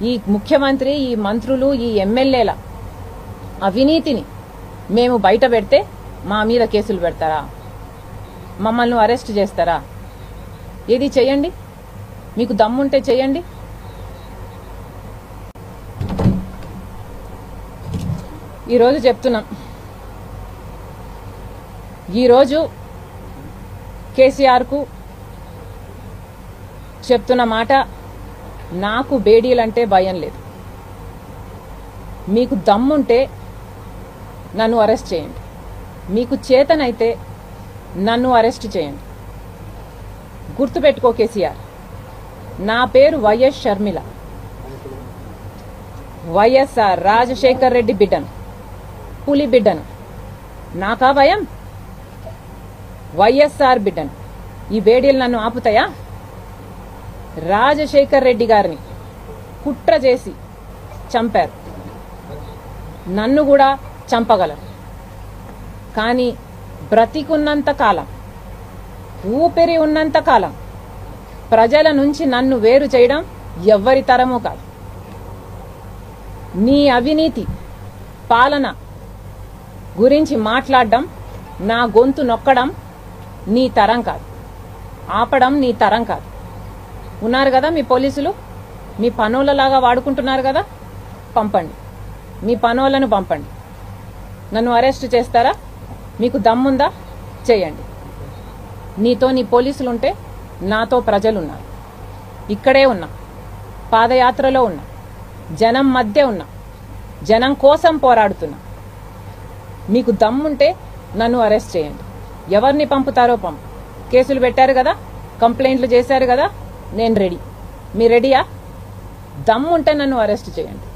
ఈ ముఖ్యమంత్రి ఈ మంత్రులు ఈ ఎమ్మెల్యేల అవినీతిని మేము బయట పెడితే మా మీద కేసులు పెడతారా మమ్మల్ని అరెస్ట్ చేస్తారా ఏది చేయండి మీకు దమ్ముంటే చేయండి ఈరోజు చెప్తున్నాం ఈరోజు కేసీఆర్కు చెప్తున్న మాట నాకు బేడీలంటే భయం లేదు మీకు దమ్ముంటే నన్ను అరెస్ట్ చేయండి మీకు చేతనైతే నన్ను అరెస్ట్ చేయండి గుర్తుపెట్టుకో కేసీఆర్ నా పేరు వైఎస్ షర్మిల వైఎస్ఆర్ రాజశేఖర్ రెడ్డి బిడ్డను పులి బిడ్డను నాకా భయం వైఎస్ఆర్ బిడ్డను ఈ వేడిలు నన్ను ఆపుతాయా రాజశేఖర్ రెడ్డి గారిని కుట్ర చేసి చంపారు నన్ను కూడా చంపగలరు కానీ బ్రతికున్నంత కాలం ఊపిరి ఉన్నంత కాలం ప్రజల నుంచి నన్ను వేరు చేయడం ఎవ్వరి తరమూ కాదు నీ అవినీతి పాలన గురించి మాట్లాడడం నా గొంతు నొక్కడం నీ తరం కాదు ఆపడం నీ తరం కాదు ఉన్నారు కదా మీ పోలీసులు మీ పనులలాగా వాడుకుంటున్నారు కదా పంపండి మీ పనులను పంపండి నన్ను అరెస్ట్ చేస్తారా మీకు దమ్ముందా చేయండి నీతో నీ పోలీసులుంటే నాతో ప్రజలున్నారు ఇక్కడే ఉన్నా పాదయాత్రలో ఉన్నా జనం మధ్య ఉన్నా జనం కోసం పోరాడుతున్నా మీకు దమ్ముంటే నన్ను అరెస్ట్ చేయండి ఎవరిని పంపుతారో పంపు కేసులు పెట్టారు కదా కంప్లైంట్లు చేశారు కదా నేను రెడీ మీ రెడీయా దమ్ముంటే నన్ను అరెస్ట్ చేయండి